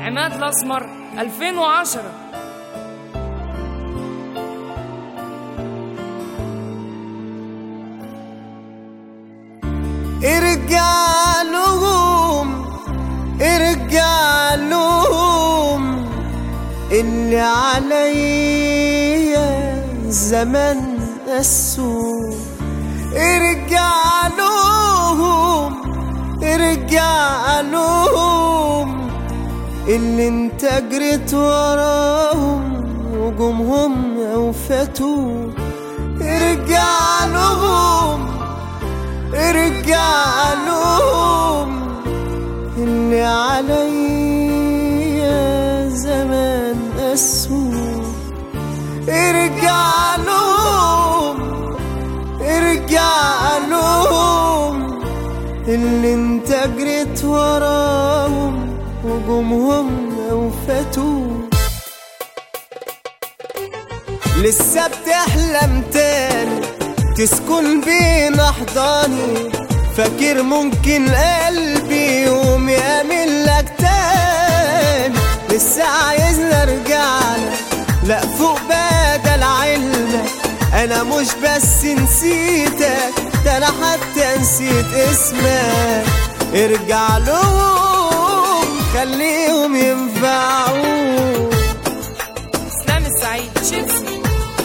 عماد الأسمر 2010 ارجع لهم ارجع لهم اللي عليا زمان قسوا ارجع لهم ارجع لهم اللي انت جريت وراهم وجمهم اوفتوا ارجع لهم ارجع لهم اللي عليا زمان قسوا ارجع لهم ارجع لهم اللي انت جريت وراهم وجمهم اوفتوا لسه بتحلم تاني تسكن بين احضاني فاكر ممكن قلبي يوم يعمل لك تاني لسه عايزني ارجع لك لا فوق بدل علمك انا مش بس نسيتك ده انا حتى نسيت اسمك ارجع لهم خليهم ينفعوك إسلام السعيد تشيلسي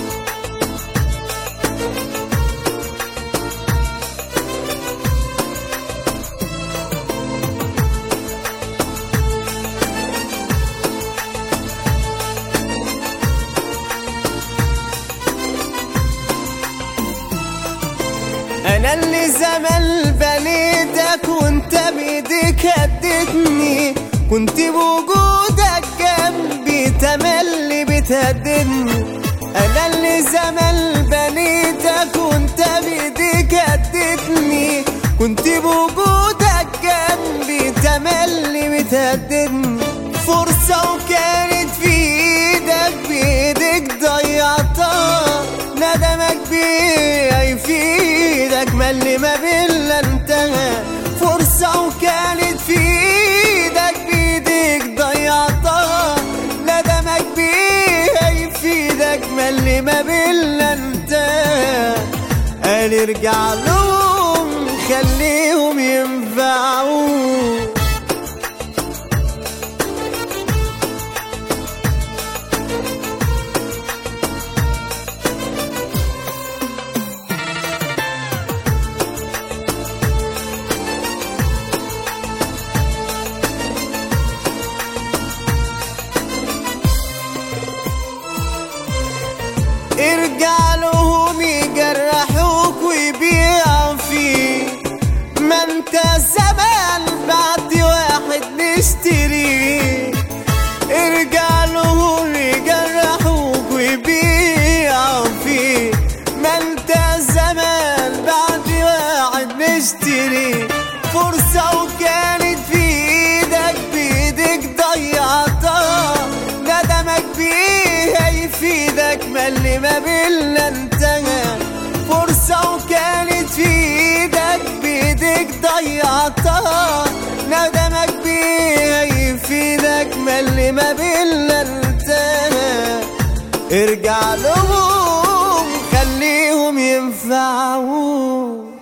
انا اللي زمان بنيتك وانت بايديك هدتني كنت بوجودك جنبي تملي بتهددني انا اللي زمان بنيتك وانت بايديك هدتني كنت بوجودك جنبي تملي بتهددني فرصة وكانت في ايدك بايدك ضيعتها ندمك بيه هيفيدك ما اللي ما بينا انتهى فرصة وكانت في ايدك بايدك ضيعتها ندمك بيه هيفيدك ما اللي ما بينا انتهى قال ارجع لهم خليهم ينفعوك ارجع لهم يجرحوك ويبيعوا فيك ما انت زمان بعد واحد نشتريه ارجع لهم يجرحوك ويبيعوا فيك ما انت زمان بعد واحد نشتري فرصة وكانت في ايدك بايدك ضيعتها ندمك بيه هيفيدك ما اللي ما بينا انتهى فرصة وكانت في ايدك بايدك ضيعتها ندمك بيه هيفيدك ما اللي ما بينا انتهى ارجع لهم خليهم ينفعوك